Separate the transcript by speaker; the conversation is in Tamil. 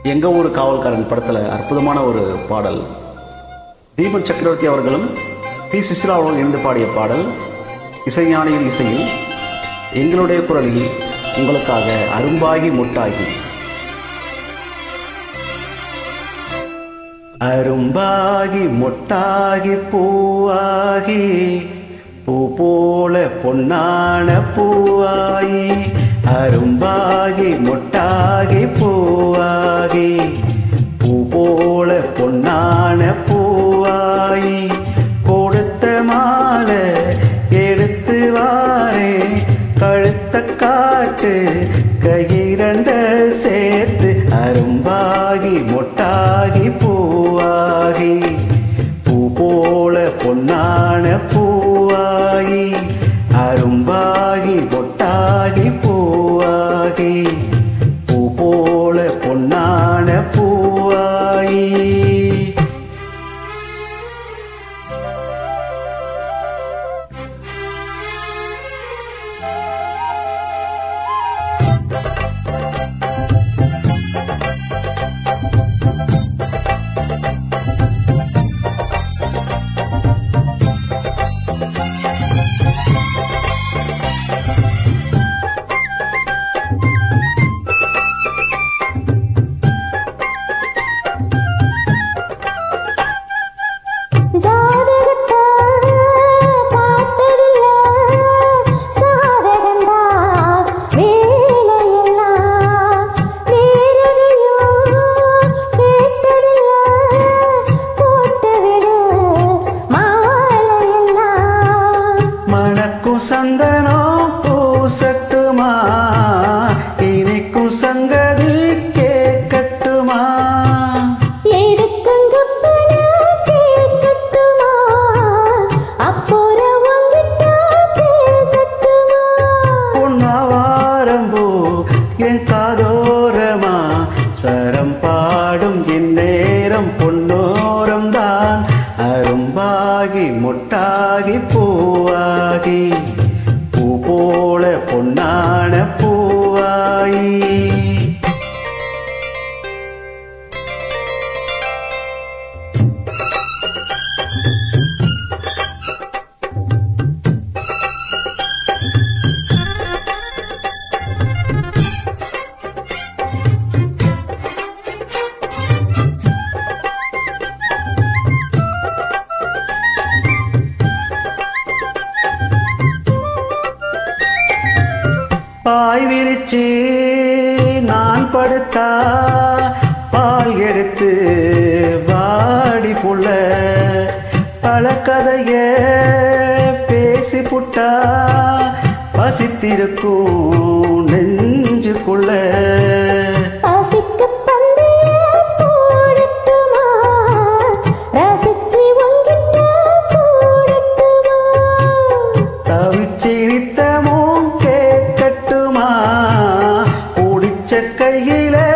Speaker 1: எங்க ஊர் காவல்காரன் படத்தில் அற்புதமான ஒரு பாடல் தீபன் சக்கரவர்த்தி அவர்களும் பி சுசிலா அவர்களும் இணைந்து பாடிய பாடல் இசைஞானியின் இசையில் எங்களுடைய குரலில் உங்களுக்காக அரும்பாகி முட்டாகி அரும்பாகி மொட்டாகி பூவாகி பூ போல பொன்னான பூவாயி அரும்பாகி மொட்டாகி பூவாகி பூ போல பொன்னான பூவாயி கொடுத்த மாலை எடுத்து வாரே கழுத்த காட்டு கையிரண்ட சேர்த்து அரும்பாகி மொட்டாகி பூவாகி பூ போல பொன்னான பூவாகி அரும்பாகி மொட்டாகி பூவாகி பூ போல பொன்னான பூவாயி
Speaker 2: ஜாதகத்தை பார்த்ததில்ல சாதகந்தா வேலையெல்லாம் வேறெதையும் கேட்டதில்ல போட்டு விடு மாலையெல்லாம்
Speaker 1: மணக்கும் சந்தனம் பூசட்டுமா இனிக்கும் சங்கதி கேட்கட்டுமா
Speaker 2: எதுக்குங்கப்பன கேட்கட்டுமா அப்புறம் உங்கிட்ட பேசட்டுமா
Speaker 1: பொன்னாவாரம்பூ என் காதோரமா ஸ்வரம் பாடும் என் நேரம் பொன்னோரம் தான் அரும்பாகி முட்டாகி பூவாகி பூ போல பொன்னான பூவாயி பாய் விரிச்சு நான் படுத்தா பால் எடுத்து வாடி புள்ள பல கதைய பேசி புட்டா பசித்திருக்கும் நெஞ்சுக்குள்ள
Speaker 2: பசிக்கு பந்தய போடட்டுமா ரசிச்சு உங்கிட்ட போடட்டுமா
Speaker 1: தவிச்சிரித்தமும் கேட்கட்டுமா பிடிச்ச கையில